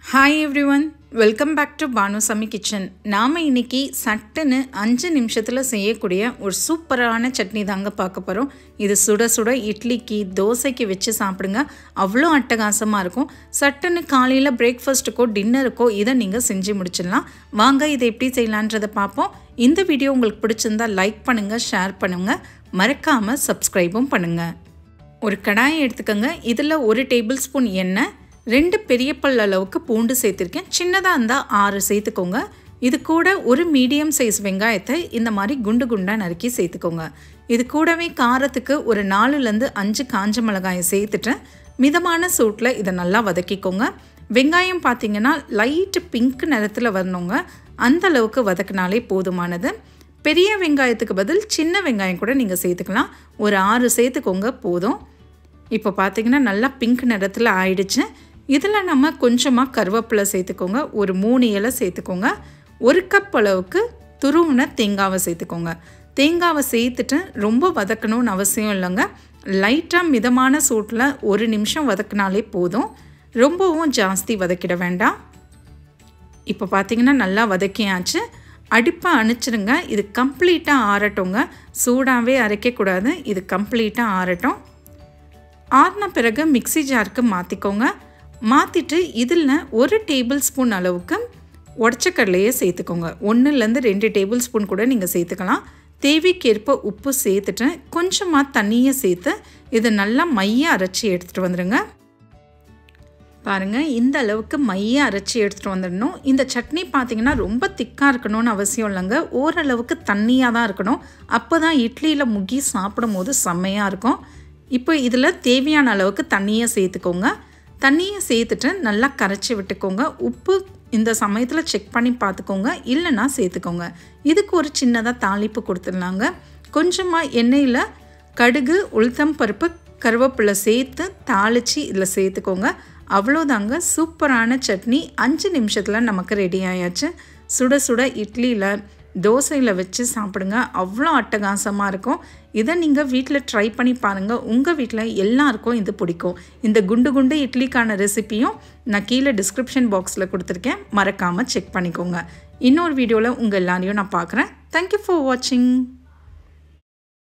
hi everyone welcome back to Banusamy kitchen நாம் இன்னைக்கு சட்டுன்னு அஞ்சு நிமிஷத்தில் செய்யக்கூடிய ஒரு சூப்பரான சட்னி தாங்க பார்க்க போகிறோம் இது சுட சுட இட்லிக்கு தோசைக்கு வச்சு சாப்பிடுங்க அவ்வளோ அட்டகாசமாக இருக்கும் சட்டுன்னு காலையில் பிரேக்ஃபாஸ்ட்டுக்கோ டின்னருக்கோ இதை நீங்கள் செஞ்சு முடிச்சிடலாம் வாங்க இதை எப்படி செய்யலான்றதை பார்ப்போம் இந்த வீடியோ உங்களுக்கு பிடிச்சிருந்தா லைக் பண்ணுங்கள் ஷேர் பண்ணுங்கள் மறக்காமல் சப்ஸ்கிரைபும் பண்ணுங்கள் ஒரு கடாயை எடுத்துக்கோங்க இதில் ஒரு டேபிள் ஸ்பூன் எண்ணெய் ரெண்டு பெரிய பல் அளவுக்கு பூண்டு சேர்த்துருக்கேன் சின்னதாக இருந்தால் ஆறு சேர்த்துக்கோங்க இது கூட ஒரு மீடியம் சைஸ் வெங்காயத்தை இந்த மாதிரி குண்டு குண்டாக நறுக்கி சேர்த்துக்கோங்க இது கூடவே காரத்துக்கு ஒரு நாலுலேருந்து அஞ்சு காஞ்ச மிளகாயை சேர்த்துட்டு மிதமான சூட்டில் இதை நல்லா வதக்கிக்கோங்க வெங்காயம் பார்த்தீங்கன்னா லைட்டு பிங்க் நிறத்தில் வரணுங்க அந்த அளவுக்கு வதக்கினாலே போதுமானது பெரிய வெங்காயத்துக்கு பதில் சின்ன வெங்காயம் கூட நீங்கள் சேர்த்துக்கலாம் ஒரு ஆறு சேர்த்துக்கோங்க போதும் இப்போ பார்த்தீங்கன்னா நல்லா பிங்க் நிறத்தில் ஆயிடுச்சு இதில் நம்ம கொஞ்சமாக கருவேப்பிலை சேர்த்துக்கோங்க ஒரு மூணு இலை சேர்த்துக்கோங்க ஒரு கப் அளவுக்கு துருவின தேங்காவை சேர்த்துக்கோங்க தேங்காவை சேர்த்துட்டு ரொம்ப வதக்கணும்னு அவசியம் இல்லைங்க லைட்டாக மிதமான சூட்டில் ஒரு நிமிஷம் வதக்கினாலே போதும் ரொம்பவும் ஜாஸ்தி வதக்கிட வேண்டாம் இப்போ பார்த்தீங்கன்னா நல்லா வதக்கியாச்சு அடுப்பை அணைச்சிருங்க இது கம்ப்ளீட்டாக ஆறட்டுங்க சூடாகவே அரைக்கக்கூடாது இது கம்ப்ளீட்டாக ஆறட்டும் ஆறின பிறகு மிக்சி ஜாருக்கு மாற்றிக்கோங்க மாற்றிட்டு இதில் ஒரு டேபிள் ஸ்பூன் அளவுக்கு உடச்சக்கடலையை சேர்த்துக்கோங்க ஒன்றுலேருந்து ரெண்டு டேபிள் ஸ்பூன் கூட நீங்கள் சேர்த்துக்கலாம் தேவைக்கேற்ப உப்பு சேர்த்துட்டு கொஞ்சமாக தண்ணியை சேர்த்து இதை நல்லா மைய அரைச்சி எடுத்துகிட்டு வந்துடுங்க பாருங்கள் இந்த அளவுக்கு மைய அரைச்சி எடுத்துகிட்டு வந்துடணும் இந்த சட்னி பார்த்தீங்கன்னா ரொம்ப திக்காக இருக்கணும்னு அவசியம் இல்லைங்க ஓரளவுக்கு தண்ணியாக தான் இருக்கணும் அப்போ தான் இட்லியில் முக்கி சாப்பிடும் போது செம்மையாக இருக்கும் இப்போ இதில் தேவையான அளவுக்கு தண்ணியை சேர்த்துக்கோங்க தண்ணியை சேர்த்துட்டு நல்லா கரைச்சி விட்டுக்கோங்க உப்பு இந்த சமயத்தில் செக் பண்ணி பார்த்துக்கோங்க இல்லைன்னா சேர்த்துக்கோங்க இதுக்கு ஒரு சின்னதாக தாளிப்பு கொடுத்துடலாங்க கொஞ்சமாக எண்ணெயில் கடுகு உளுத்தம் பருப்பு கருவேப்பிலை சேர்த்து தாளித்து இதில் சேர்த்துக்கோங்க அவ்வளோதாங்க சூப்பரான சட்னி அஞ்சு நிமிஷத்தில் நமக்கு ரெடி ஆயாச்சு சுட சுட இட்லியில் தோசையில் வச்சு சாப்பிடுங்க அவ்வளோ அட்டகாசமாக இருக்கும் இதை நீங்கள் வீட்டில் ட்ரை பண்ணி பாருங்கள் உங்கள் வீட்டில் எல்லாருக்கும் இது பிடிக்கும் இந்த குண்டு குண்டு இட்லிக்கான ரெசிப்பியும் நான் கீழே டிஸ்கிரிப்ஷன் பாக்ஸில் கொடுத்துருக்கேன் மறக்காமல் செக் பண்ணிக்கோங்க இன்னொரு வீடியோவில் உங்கள் எல்லாரையும் நான் பார்க்குறேன் தேங்க்யூ ஃபார் வாட்சிங்